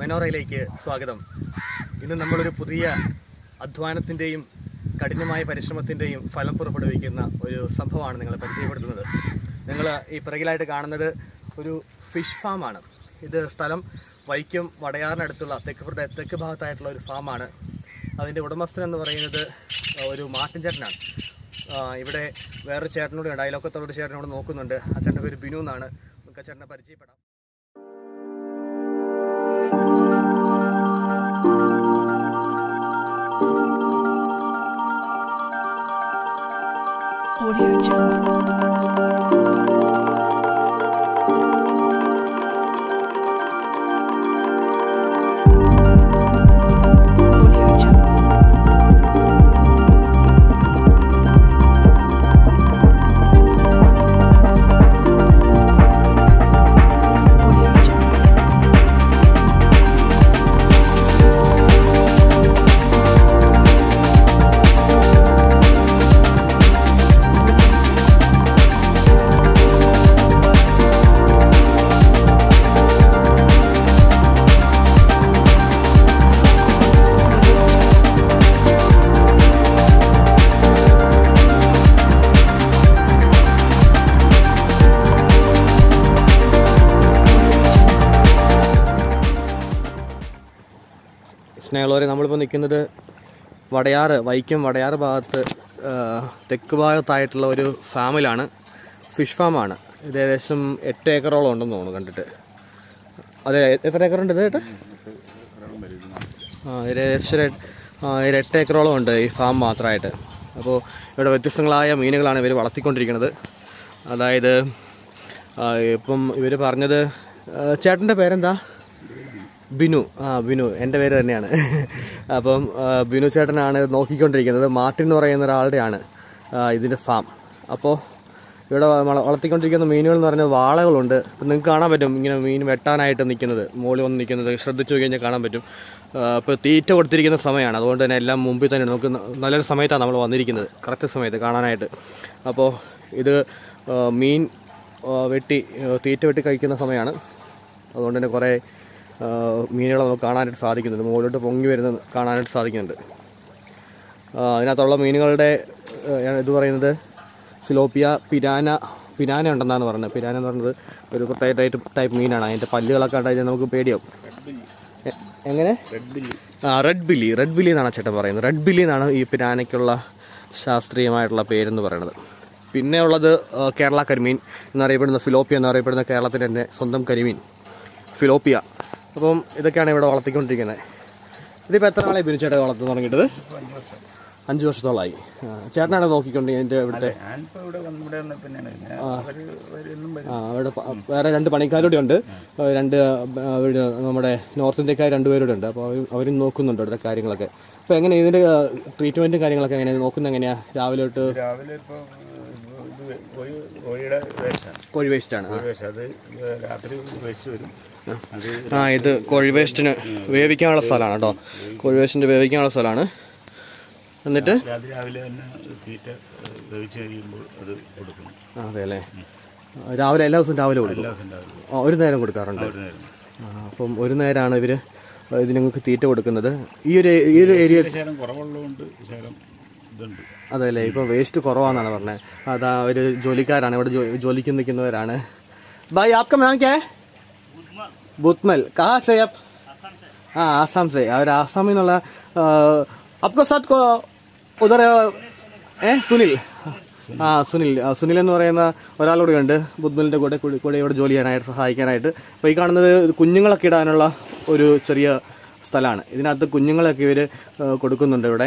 മെനോറയിലേക്ക് സ്വാഗതം ഇന്ന് നമ്മളൊരു പുതിയ അധ്വാനത്തിൻ്റെയും കഠിനമായ പരിശ്രമത്തിൻ്റെയും ഫലം പുറപ്പെടുവിക്കുന്ന ഒരു സംഭവമാണ് നിങ്ങളെ പരിചയപ്പെടുത്തുന്നത് നിങ്ങൾ ഈ പിറകിലായിട്ട് കാണുന്നത് ഒരു ഫിഷ് ഫാമാണ് ഇത് സ്ഥലം വൈക്കം വടയാറിനടുത്തുള്ള തെക്ക് പ്രദേ- തെക്ക് ഭാഗത്തായിട്ടുള്ള ഒരു ഫാമാണ് അതിൻ്റെ ഉടമസ്ഥൻ എന്ന് പറയുന്നത് ഒരു മാർട്ടിൻ ചേട്ടനാണ് ആ, ഇവിടെ വേറൊരു ചേട്ടനോട് ഉണ്ട് അയലോക്കത്തുള്ളൊരു ചേട്ടനോട് നോക്കുന്നുണ്ട് ആ ചേട്ടൻ്റെ പേര് ബിനു എന്നാണ് നമുക്ക് ആ ചേട്ടനെ പരിചയപ്പെടാം Audio Jungle. Audio Jungle. Audio Jungle. സ്നേഹമുള്ളവരെ നമ്മളിപ്പോൾ നിൽക്കുന്നത് വടയാറ് വൈക്കം വടയാറ് ഭാഗത്ത് ആ, തെക്ക് ഭാഗത്തായിട്ടുള്ള ഒരു ഫാമിലാണ് ഫിഷ് ഫാമാണ് ഇത് ഏകദേശം എട്ട് ഏക്കറോളം ഉണ്ടെന്ന് തോന്നുന്നു കണ്ടിട്ട് അതെ എത്ര ഏക്കറുണ്ട് ഇത് ചേട്ടാ ആ ഇത് ഏകദേശം ഒരു എട്ട്- ആ, ഒരു എട്ട് ഏക്കറോളം ഉണ്ട് ഈ ഫാം മാത്രമായിട്ട് അപ്പോൾ ഇവിടെ വ്യത്യസ്തങ്ങളായ മീനുകളാണ് ഇവർ വളർത്തിക്കൊണ്ടിരിക്കുന്നത് അതായത് ആ, ഇപ്പം ഇവർ പറഞ്ഞത് ആ, ചേട്ടൻ്റെ പേരെന്താ ബിനു ആ ബിനു എൻ്റെ പേര് തന്നെയാണ് അപ്പം ആ, ബിനു ചേട്ടനാണ് നോക്കിക്കൊണ്ടിരിക്കുന്നത് മാർട്ടിൻ എന്ന് പറയുന്ന ഒരാളുടെയാണ് ആ, ഇതിൻ്റെ ഫാം അപ്പോൾ ഇവിടെ വള- വളർത്തിക്കൊണ്ടിരിക്കുന്ന മീനുകൾ എന്ന് പറഞ്ഞാൽ വാളകളുണ്ട് ഇപ്പം നിങ്ങൾക്ക് കാണാൻ പറ്റും ഇങ്ങനെ മീൻ വെട്ടാനായിട്ട് നിൽക്കുന്നത് മുകളിൽ വന്ന് നിൽക്കുന്നത് ശ്രദ്ധിച്ചു കഴിഞ്ഞാൽ കാണാൻ പറ്റും ഇപ്പോൾ തീറ്റ കൊടുത്തിരിക്കുന്ന സമയമാണ് അതുകൊണ്ട് തന്നെ എല്ലാം മുമ്പിൽ തന്നെ നമുക്ക് ന- നല്ലൊരു സമയത്താണ് നമ്മൾ വന്നിരിക്കുന്നത് കറക്റ്റ് സമയത്ത് കാണാനായിട്ട് അപ്പോൾ ഇത് ആ, മീൻ ആ, വെട്ടി ആ, തീറ്റ വെട്ടി കഴിക്കുന്ന സമയമാണ് അതുകൊണ്ട് തന്നെ കുറേ ആ, മീനുകളെ നമുക്ക് കാണാനായിട്ട് സാധിക്കുന്നുണ്ട് മുകളിലോട്ട് പൊങ്ങി വരുന്നത് കാണാനായിട്ട് സാധിക്കുന്നുണ്ട് ആ, അതിനകത്തുള്ള മീനുകളുടെ ആ, ഇത് പറയുന്നത് ഫിലോപ്പിയ പിരാന പിരാന ഉണ്ടെന്നാണ് പറയുന്നത് പിരാന എന്ന് പറയുന്നത് ഒരു പ്രത്യേക ടൈപ്പ് ടൈപ്പ് മീനാണ് അതിൻ്റെ പല്ലുകളൊക്കെ ഉണ്ടായിട്ട് നമുക്ക് പേടിയാവും എ- എങ്ങനെ ആ റെഡ് ബില്ലി റെഡ് ബില്ലി എന്നാണ് ചേട്ടൻ പറയുന്നത് റെഡ് ബില്ലി എന്നാണ് ഈ പിരാനയ്ക്കുള്ള ശാസ്ത്രീയമായിട്ടുള്ള പേരെന്ന് പറയുന്നത് പിന്നെ ഉള്ളത് ആ, കേരള കരിമീൻ എന്നറിയപ്പെടുന്ന ഫിലോപ്പിയ എന്നറിയപ്പെടുന്ന കേരളത്തിൻ്റെ തന്നെ സ്വന്തം കരിമീൻ ഫിലോപ്പിയ അപ്പം ഇതൊക്കെയാണ് ഇവിടെ വളർത്തിക്കൊണ്ടിരിക്കുന്നത് ഇതിപ്പോൾ എത്ര നാളെ ബിരിച്ചേട്ടൻ വളർത്തി തുടങ്ങിയിട്ടത് അഞ്ച് വർഷത്തോളമായി ആ, ചേട്ടനാണ് നോക്കിക്കൊണ്ട് എൻ്റെ ഇവിടുത്തെ ഞാനിപ്പോ ഇവിടെ വന്ന് ഇവിടെ വന്ന പിന്നെയാണ് ഞാൻ അവര് വരുന്നും വരും ആ അവിടെ പ- വേറെ രണ്ട് പണിക്കാരുടെ ഉണ്ട് ആ, രണ്ട് ആ, അവര് നമ്മുടെ നോർത്ത് ഇന്ത്യക്കാർ രണ്ടുപേരുടെ ഉണ്ട് അപ്പോൾ അവരും അവരും നോക്കുന്നുണ്ട് ഇവിടുത്തെ കാര്യങ്ങളൊക്കെ അപ്പോൾ എങ്ങനെ ഇതിൻ്റെ ട്രീറ്റ്മെൻറ്റും കാര്യങ്ങളൊക്കെ എങ്ങനെയാണ് നോക്കുന്നത് എങ്ങനെയാണ് രാവിലെ തൊട്ട് രാവിലെ ഇപ്പൊ ഇത് കോഴി കോഴിയുടെ വേസ്റ്റാണ് കോഴി വേസ്റ്റാണ് കോഴി വേസ്റ്റ് അത് രാത്രി വേസ്റ്റ് വരും അത് ആ ഇത് കോഴി വേസ്റ്റിന് വേവിക്കാനുള്ള സ്ഥലമാണ് കേട്ടോ കോഴി വേസ്റ്റിൻ്റെ വേവിക്കാനുള്ള സ്ഥലമാണ് എന്നിട്ട് രാത്രി രാവിലെ തന്നെ തീറ്റ ഏഹ്, വേവിച്ച് കഴിയുമ്പോൾ അത് കൊടുക്കും ആ, അതെ അല്ലേ രാവിലെ എല്ലാ ദിവസവും രാവിലെ കൊടുക്കും എല്ലാ ദിവസം രാവിലെ ആ, ഒരു നേരം കൊടുക്കാറുണ്ട് ഒരു നേരം ആ, അപ്പം ഒരു നേരമാണ് ഇവർ ഇതിനങ്ങൾക്ക് തീറ്റ കൊടുക്കുന്നത് ഈ ഒരു ഈ ഒരു ഏരിയ ശകലം കുറവുള്ളതുകൊണ്ട് ശകലം ഇതുണ്ട് അതെ അല്ലേ ഇപ്പം വേസ്റ്റ് കുറവാന്നാണ് പറഞ്ഞത് അതാ ഒരു ജോലിക്കാരാണ് ഇവിടെ ജോ- ജോലിക്ക് നിൽക്കുന്നവരാണ് भाई आपका नाम क्या है बुतमल कहाँ से आप हाँ आसाम से और आसाम നിന്നുള്ള आपको साथ को उधर ഏ സുനിൽ ആ സുനിൽ ആ, സുനിൽ എന്ന് പറയുന്ന ഒരാളൂടെ ഉണ്ട് ബുദ്മലിന്റെ കൂടെ കൂടി കൂടെ ഇവിടെ ജോലി ചെയ്യാനായിട്ട് സഹായിക്കാനായിട്ട് അപ്പോൾ ഈ കാണുന്നത് കുഞ്ഞുങ്ങളൊക്കെ ഇടാനുള്ള ഒരു ചെറിയ സ്ഥലമാണ് ഇതിനകത്ത് കുഞ്ഞുങ്ങളൊക്കെ ഇവർ കൊടുക്കുന്നുണ്ട് ഇവിടെ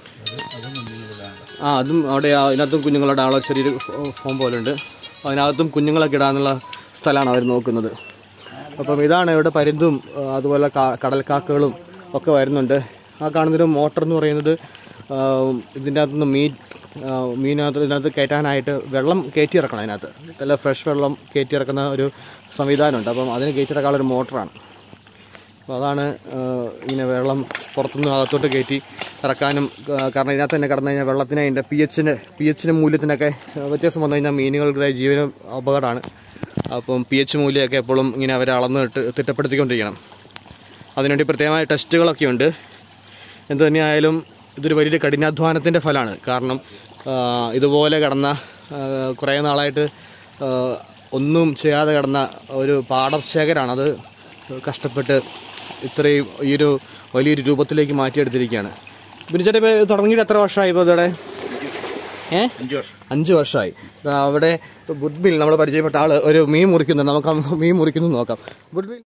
ആ അതും അവിടെ ആ ഇതിനകത്തും കുഞ്ഞുങ്ങളുടെ ആളെ ചെറിയൊരു ഫോ- ഫോം പോലെ ഉണ്ട് അതിനകത്തും കുഞ്ഞുങ്ങളൊക്കെ ഇടാനുള്ള സ്ഥലമാണ് അവർ നോക്കുന്നത് അപ്പം ഇതാണ് ഇവിടെ പരുന്തും ആ, അതുപോലെ കാ- കടൽക്കാക്കകളും ഒക്കെ വരുന്നുണ്ട് ആ കാണുന്നൊരു മോട്ടർ എന്ന് പറയുന്നത് ആ, ഇതിൻ്റെ അകത്തുനിന്ന് മീൻ ആ, മീനകത്ത് ഇതിനകത്ത് കയറ്റാനായിട്ട് വെള്ളം കയറ്റി ഇറക്കണം അതിനകത്ത് നല്ല ഫ്രഷ് വെള്ളം കയറ്റി ഇറക്കുന്ന ഒരു സംവിധാനമുണ്ട് അപ്പം അതിന് കയറ്റി ഇറക്കാനുള്ള ഒരു മോട്ടറാണ് അപ്പോൾ അതാണ് ആ, ഇങ്ങനെ വെള്ളം പുറത്തുനിന്ന് അകത്തോട്ട് കയറ്റി ഇറക്കാനും ആ, കാരണം ഇതിനകത്ത് തന്നെ കടന്നു കഴിഞ്ഞാൽ വെള്ളത്തിന് അതിൻ്റെ പി എച്ചിന് പി എച്ചിന് മൂല്യത്തിനൊക്കെ ആ, വ്യത്യാസം വന്നു കഴിഞ്ഞാൽ മീനുകളുടെ ജീവനും അപകടമാണ് അപ്പം പി എച്ച് മൂല്യമൊക്കെ എപ്പോഴും ഇങ്ങനെ അവരെ അളന്ന് ഇട്ട് തിട്ടപ്പെടുത്തിക്കൊണ്ടിരിക്കണം അതിനുവേണ്ടി പ്രത്യേകമായ ടെസ്റ്റുകളൊക്കെ ഉണ്ട് എന്ത് തന്നെയായാലും ഇതൊരു വലിയ കഠിനാധ്വാനത്തിൻ്റെ ഫലമാണ് കാരണം ആ, ഇതുപോലെ കിടന്ന ആ, കുറേ നാളായിട്ട് ആ, ഒന്നും ചെയ്യാതെ കിടന്ന ഒരു പാടശേഖരാണ് അത് കഷ്ടപ്പെട്ട് ഇത്രയും ഈ ഒരു വലിയൊരു രൂപത്തിലേക്ക് മാറ്റിയെടുത്തിരിക്കുകയാണ് പിന്നെ ചേട്ടാ ഇപ്പോൾ തുടങ്ങിയിട്ട് എത്ര വർഷമായി ഇപ്പോൾ ഇതോടെ ഏ അഞ്ച് വർഷം അഞ്ച് വർഷമായി ദാ അവിടെ ബുദ്ബിൽ നമ്മൾ പരിചയപ്പെട്ട ആള് ഒരു മീൻ മുറിക്കുന്നുണ്ട് നമുക്ക് ആ മീൻ മുറിക്കുന്നു നോക്കാം ബുദ്ബിൽ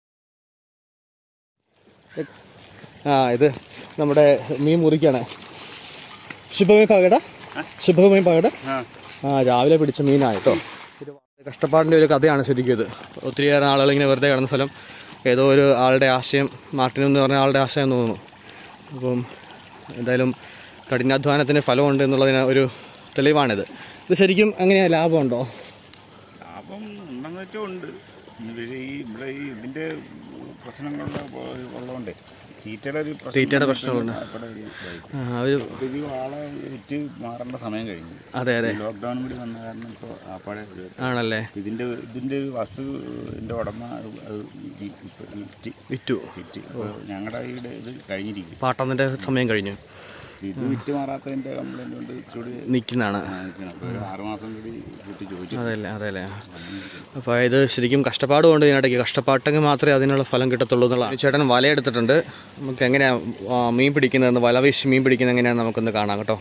ആ ഇത് നമ്മുടെ മീൻ മുറിക്കാണ് ശുഭമീൻ പകട ശുഭമീൻ പകട ആ ആ രാവിലെ പിടിച്ച മീനാണ് കേട്ടോ ഇത് വളരെ കഷ്ടപ്പാടിൻ്റെ ഒരു കഥയാണ് ശരിക്കും ഇത് ഒത്തിരിയേറെ ആളുകൾ ഇങ്ങനെ വെറുതെ കിടന്ന സ്ഥലം ഏതോ ഒരു ആളുടെ ആശയം മാർട്ടിൻ എന്ന് പറഞ്ഞ ആളുടെ ആശയം എന്ന് തോന്നുന്നു അപ്പം എന്തായാലും കഠിനാധ്വാനത്തിന് ഫലമുണ്ട് എന്നുള്ളതിന് ഒരു തെളിവാണിത് ഇത് ശരിക്കും എങ്ങനെയാണ് ലാഭമുണ്ടോ ലാഭം ഉണ്ടെന്ന് വെച്ചാൽ ഉണ്ട് പക്ഷേ ഈ ഇവിടെ ഈ ഇതിൻ്റെ പ്രശ്നങ്ങളുടെ ഉള്ളതുകൊണ്ടേ തീറ്റയുടെ ഒരു പ്രശ്നം തീറ്റയുടെ പ്രശ്നമുണ്ട്. ഇവിടെ ഒരു ഇതായി. ആ, ഒരു ഇത് ആളെ വിറ്റ് മാറേണ്ട സമയം കഴിഞ്ഞു അതെ അതെ ലോക്ക്ഡൗൺ കൂടി വന്ന കാരണം ഇപ്പോൾ ആപ്പാടെ ഒരു ആണല്ലേ ഇതിൻ്റെ ഇതിൻ്റെ ഒരു വസ്തുവിൻ്റെ ഉടമ അത് വി- ഇപ്പൊ വിറ്റ് വിറ്റു വിറ്റ് അപ്പോൾ ഞങ്ങളുടെ ഈ ഇത് കഴിഞ്ഞിരിക്കും പാട്ടത്തിൻ്റെ സമയം കഴിഞ്ഞു ഇത് വിറ്റ് മാറാത്തതിൻ്റെ കംപ്ലൈൻറ്റ് കൊണ്ട് ഇച്ചിരി നിൽക്കുന്നതാണ് നിൽക്കണം അപ്പോൾ ഒരു ആറുമാസം കൂടി കൂട്ടി ചോദിച്ചു അതല്ലേ അതല്ലേ അപ്പോൾ ഇത് ശരിക്കും കഷ്ടപ്പാട് കൊണ്ട് ഇതിനിടയ്ക്ക് കഷ്ടപ്പാട്ടെങ്കിൽ മാത്രമേ അതിനുള്ള ഫലം കിട്ടത്തുള്ളൂ എന്നുള്ളതാണ് ചേട്ടൻ വല എടുത്തിട്ടുണ്ട് നമുക്ക് എങ്ങനെയാണ് മീൻ പിടിക്കുന്നതെന്ന് വല വീശി മീൻ പിടിക്കുന്നത് എങ്ങനെയാണെന്ന് നമുക്കൊന്ന് കാണാം കേട്ടോ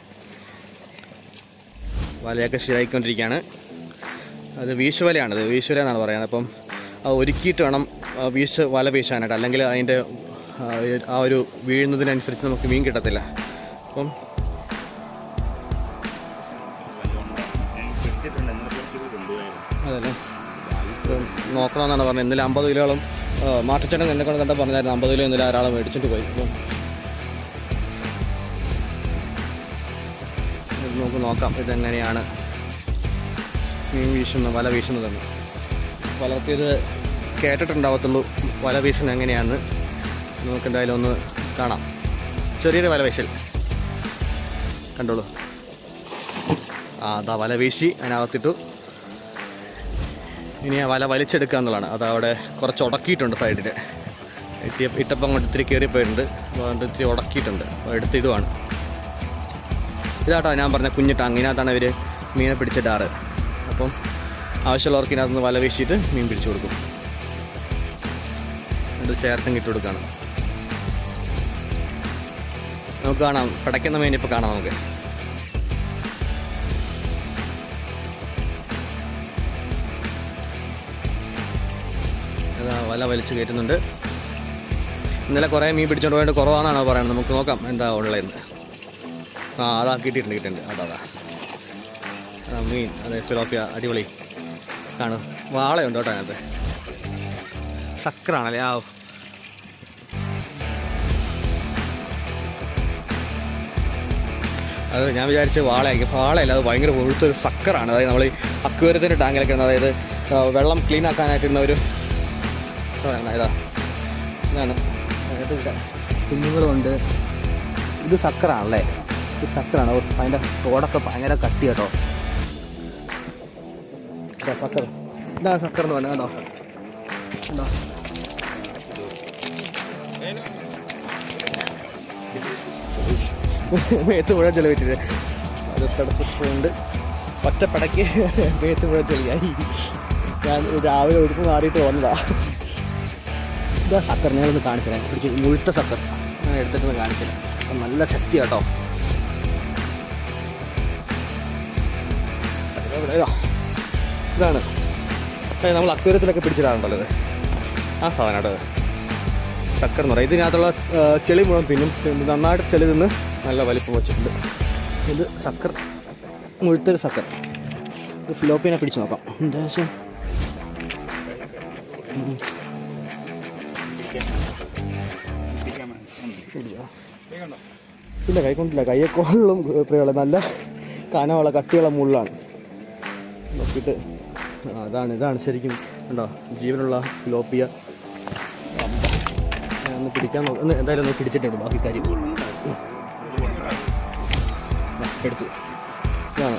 വലയൊക്കെ ശരിയായിക്കൊണ്ടിരിക്കുകയാണ് അത് വീശുവലയാണിത് വീശുവല എന്നാണ് പറയുന്നത് അപ്പം അത് ഒരുക്കിയിട്ട് വേണം ആ, വീശ് വല വീശാനായിട്ട് അല്ലെങ്കിൽ അതിൻ്റെ ആ, ആ ഒരു വീഴുന്നതിനനുസരിച്ച് നമുക്ക് മീൻ കിട്ടത്തില്ല അപ്പം പിടിച്ചിട്ടുണ്ട് ഇന്നലെ കുറച്ച് കൊണ്ടുപോയായിരുന്നു അതല്ലേ ഇപ്പം നോക്കണമെന്നാണ് പറഞ്ഞത് ഇന്നലെ അമ്പത് കിലോളം മാറ്റച്ചേട്ടൻ എന്നെ കൊണ്ട് കണ്ട പറഞ്ഞായിരുന്നു അമ്പത് കിലോ ഇന്നലെ ഒരാളെ മേടിച്ചിട്ട് പോയി അപ്പം ഇത് നമുക്ക് നോക്കാം ഇതെങ്ങനെയാണ് മീൻ വീശുന്ന വല വീശുന്നതെന്ന് പലർക്കും ഇത് കേട്ടിട്ടുണ്ടാവത്തുള്ളൂ വല വീശുന്നത് എങ്ങനെയാണെന്ന് നമുക്ക് എന്തായാലും ഒന്ന് കാണാം ചെറിയൊരു വല വീശൽ കണ്ടോളൂ ആ അതാ വല വീശി അതിനകത്തിട്ടു ഇനി ആ വല വലിച്ചെടുക്കുക എന്നുള്ളതാണ് അത് അവിടെ കുറച്ച് ഉടക്കിയിട്ടുണ്ട് സൈഡിൽ ഇട്ടിയ ഇട്ടപ്പം അങ്ങോട്ട് ഇത്തിരി കയറിപ്പോയിട്ടുണ്ട് അപ്പോൾ അതുകൊണ്ട് ഇത്തിരി ഉടക്കിയിട്ടുണ്ട് അപ്പോൾ എടുത്തിടുവാണ് ഇതാട്ടോ ഞാൻ പറഞ്ഞ കുഞ്ഞു ടാങ് ഇതിനകത്താണ് ഇവർ മീനെ പിടിച്ചിടാറ് അപ്പം ആവശ്യമുള്ളവർക്ക് ഇതിനകത്തുനിന്ന് വല വീശിയിട്ട് മീൻ പിടിച്ചു കൊടുക്കും അത് ചേർത്തും ഇട്ട് കൊടുക്കുകയാണ് നമുക്ക് കാണാം പിടയ്ക്കുന്ന മീൻ ഇപ്പോൾ കാണാം നമുക്ക് അതാ വല വലിച്ചു കയറ്റുന്നുണ്ട് ഇന്നലെ കുറേ മീൻ പിടിച്ചോണ്ട് പോയിട്ട് കുറവാണെന്നാണ് പറയുന്നത് നമുക്ക് നോക്കാം എന്താ ഉള്ളതെന്ന് ആ അതാ കിട്ടിയിട്ടുണ്ട് കിട്ടിയിട്ടുണ്ട് അതാ അതാ ആ മീൻ അതെ ഫിലോപ്പിയ അടിപൊളി കാണും വാളയുണ്ട് കേട്ടോ അതിനകത്ത് സക്കറാണല്ലേ ആ അത് ഞാൻ വിചാരിച്ച് വാളയായിരിക്കും വാളയല്ല അത് ഭയങ്കര കൊഴുത്തൊരു സക്കറാണ് അതായത് നമ്മൾ ഈ അക്വേരത്തിൻ്റെ ടാങ്കിലൊക്കെ ഉണ്ട് അതായത് ആ, വെള്ളം ക്ലീൻ ആക്കാനായിട്ടുള്ള ഒരു സാധനമാണ് ഇതാ ഇതാണ് അതിനകത്ത് ഇവിടെ കുഞ്ഞുങ്ങളുണ്ട് ഇത് സക്കറാണല്ലേ ഇത് സക്കറാണ് ഓ, അതിൻ്റെ തോടൊക്കെ ഭയങ്കര കട്ടി കേട്ടോ ഇതാ സക്കർ ഇതാ സക്കർ എന്ന് പറഞ്ഞാൽ കേട്ടോ ഉണ്ടോ മേത്ത് മുഴുവൻ ചെലവിട്ടിട്ട് അത് തടുപ്പിട്ടുണ്ട് ഒറ്റപ്പടയ്ക്ക് മേത്ത് മുഴുവൻ ചെളിയായി ഞാൻ രാവിലെ ഒരുപ്പ് മാറിയിട്ട് വന്നതാ ഇതാ സക്കർ ഞാനൊന്ന് കാണിച്ചത് പിടിച്ച് മുഴുത്ത സക്കർ ഞാൻ എടുത്തിട്ടൊന്ന് കാണിച്ചത് അത് നല്ല ശക്തി കേട്ടോ ഇവിടെ ഇതാ. ഇതാണ് അതായത് നമ്മൾ അക്വേരത്തിലൊക്കെ പിടിച്ചിടാറുണ്ടല്ലോ ഇത് ആ സാധനം കേട്ടോ ഇത്. സക്കർ എന്ന് പറയും ഇതിനകത്തുള്ള ആ, ചെളി മുഴുവൻ തിന്നും ഇത് നന്നായിട്ട് ചെളി തിന്ന് നല്ല വലിപ്പം വെച്ചിട്ടുണ്ട് ഇത് സക്കർ മുഴുത്തൊരു സക്കർ ഇത് ഫിലോപ്പിനെ പിടിച്ച് നോക്കാം എന്താ വെച്ചാൽ ഇല്ല കൈ കൊണ്ടില്ല കയ്യെക്കോളും പ്രിയുള്ള നല്ല കനമുള്ള കട്ടിയുള്ള മുള്ളാണ് നോക്കിയിട്ട് ആ, അതാണ് ഇതാണ് ശരിക്കും കണ്ടോ ജീവനുള്ള ഫിലോപ്പിയ ഞാൻ ഒന്ന് പിടിക്കാൻ നോക്കാം ഒന്ന് എന്തായാലും ഒന്ന് പിടിച്ചിട്ടുണ്ട് ബാക്കി കാര്യം ആ, എടുത്തു ഇതാണ്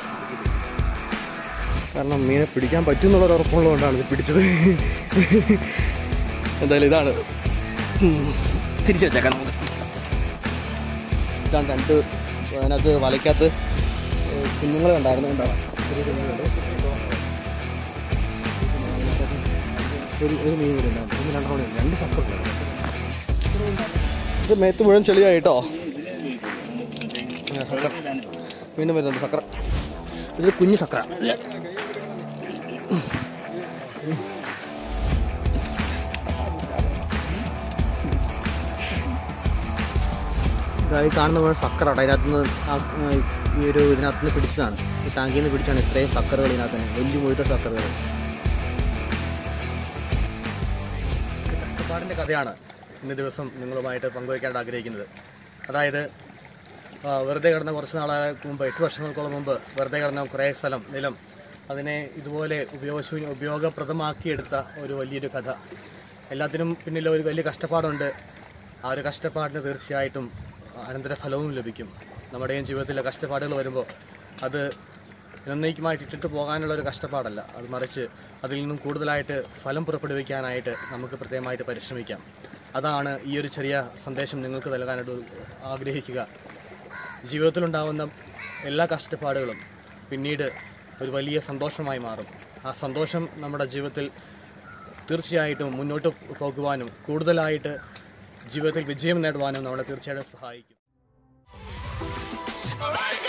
കാരണം മീനെ പിടിക്കാൻ പറ്റുമെന്നുള്ളൊരു ഉറപ്പുള്ളതുകൊണ്ടാണ് ഇത് പിടിച്ചത് എന്തായാലും ഇതാണ് ഉം. തിരിച്ചു വെച്ചേക്കാം നമുക്ക് ഇതാണ് രണ്ട് അതിനകത്ത് വലയ്ക്കകത്ത് കുഞ്ഞുങ്ങൾ ഉണ്ടായിരുന്നു ഉണ്ടാവാം ചെറിയ കുഞ്ഞുങ്ങളുണ്ട് ഒരു ഒരു മീൻ കൂടി ഉണ്ടാവും ഒന്ന് രണ്ടെണ്ണം കൂടി ഉണ്ട്. രണ്ട് ചക്ക ഇത് മേത്ത് മുഴുവൻ ചെളിയായിട്ടോ ആ, സക്കര വീണ്ടും വരുന്നുണ്ട് സക്കര ഇത് കുഞ്ഞു സക്കര ഈ കാണുന്ന മുഴുവൻ സക്കര കേട്ടോ അതിനകത്ത് നിന്ന് ആ, ഈ ഒരു ഇതിനകത്ത് നിന്ന് പിടിച്ചതാണ് ഈ ടാങ്കിൽ നിന്ന് പിടിച്ചാണ് ഇത്രയും സക്കറുകൾ ഇതിനകത്ത് തന്നെ വലിയ മുഴുത്ത സക്കറുകൾ കഷ്ടപ്പാടിൻ്റെ കഥയാണ് ഇന്ന് ദിവസം നിങ്ങളുമായിട്ട് പങ്കുവയ്ക്കാൻ ആഗ്രഹിക്കുന്നത് അതായത് ആ, വെറുതെ കിടന്ന കുറച്ച് നാളെ മുമ്പ് എട്ട് വർഷങ്ങൾക്കോളം മുമ്പ് വെറുതെ കിടന്ന കുറേ സ്ഥലം നിലം അതിനെ ഇതുപോലെ ഉപയോഗശൂ ഉപയോഗപ്രദമാക്കിയെടുത്ത ഒരു വലിയൊരു കഥ എല്ലാത്തിനും പിന്നിൽ ഒരു വലിയ കഷ്ടപ്പാടുണ്ട് ആ ഒരു കഷ്ടപ്പാടിന് തീർച്ചയായിട്ടും അനന്തരഫലവും ലഭിക്കും നമ്മുടെയും ജീവിതത്തിലെ കഷ്ടപ്പാടുകൾ വരുമ്പോൾ അത് എന്നേക്കുമായിട്ട് ഇട്ടിട്ട് പോകാനുള്ള ഒരു കഷ്ടപ്പാടല്ല അത് മറിച്ച് അതിൽ നിന്നും കൂടുതലായിട്ട് ഫലം പുറപ്പെടുവിക്കാനായിട്ട് നമുക്ക് പ്രത്യേകമായിട്ട് പരിശ്രമിക്കാം അതാണ് ഈ ഒരു ചെറിയ സന്ദേശം നിങ്ങൾക്ക് നൽകാനായിട്ട് ആഗ്രഹിക്കുക ജീവിതത്തിലുണ്ടാകുന്ന എല്ലാ കഷ്ടപ്പാടുകളും പിന്നീട് ഒരു വലിയ സന്തോഷമായി മാറും ആ സന്തോഷം നമ്മുടെ ജീവിതത്തിൽ തീർച്ചയായിട്ടും മുന്നോട്ട് പോകുവാനും കൂടുതലായിട്ട് ജീവിതത്തിൽ വിജയം നേടുവാനും നമ്മളെ തീർച്ചയായിട്ടും സഹായിക്കും Alright.